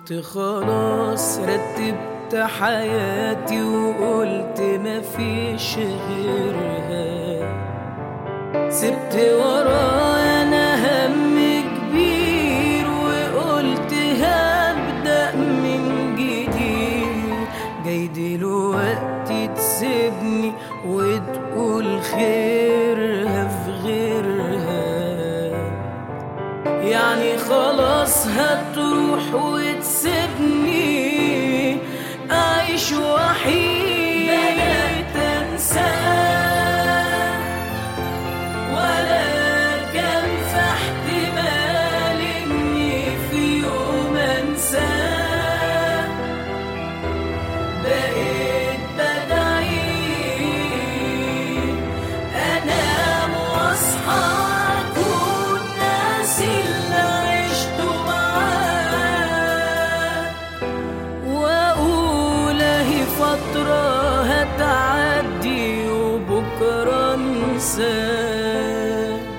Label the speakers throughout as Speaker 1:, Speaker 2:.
Speaker 1: كنت خلاص رتبت حياتي وقلت مفيش غيرها سبت ورايا انا هم كبير وقلت هبدأ من جديد جاي دلوقتي تسيبني وتقول خيرها في غيرها يعني خلاص هتروح وتسيبني أعيش وحيد بقيت أنساه ولا كان في احتمال إني في يوم أنساه بقيت بدعي أنام وأصحى أكون ناسي اللي عشته معاه وأقول أهي فترة هتعدي وبكرة انساه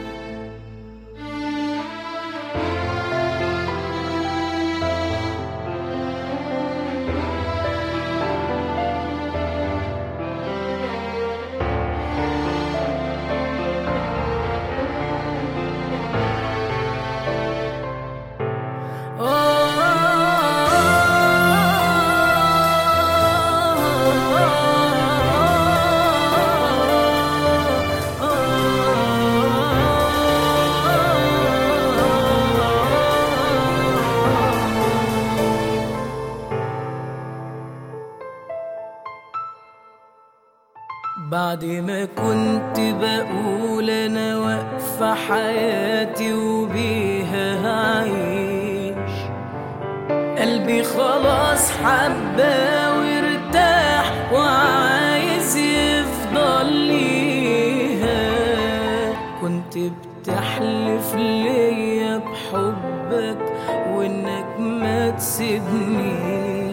Speaker 1: بعد ما كنت بقول انا واقفة حياتي وبيها هعيش قلبي خلاص حبة وارتاح وعايز يفضل ليها كنت بتحلف ليا بحبك وانك ما تسيبنيش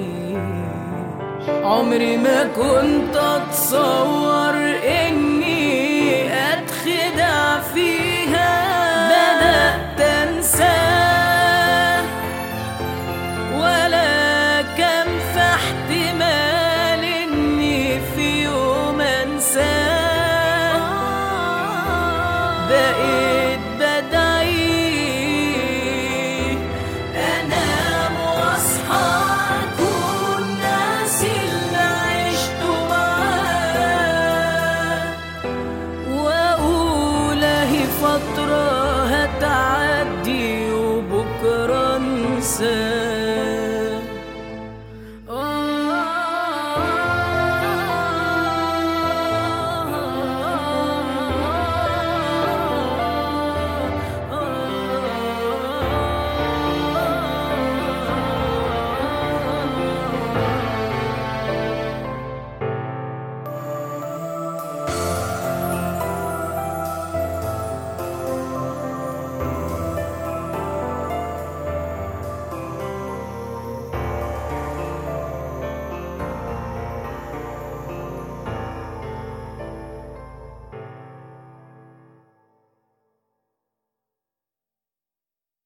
Speaker 1: عمري ما كنت اتصور اني اتخدع فيها بدأت انساه ولا كان في احتمال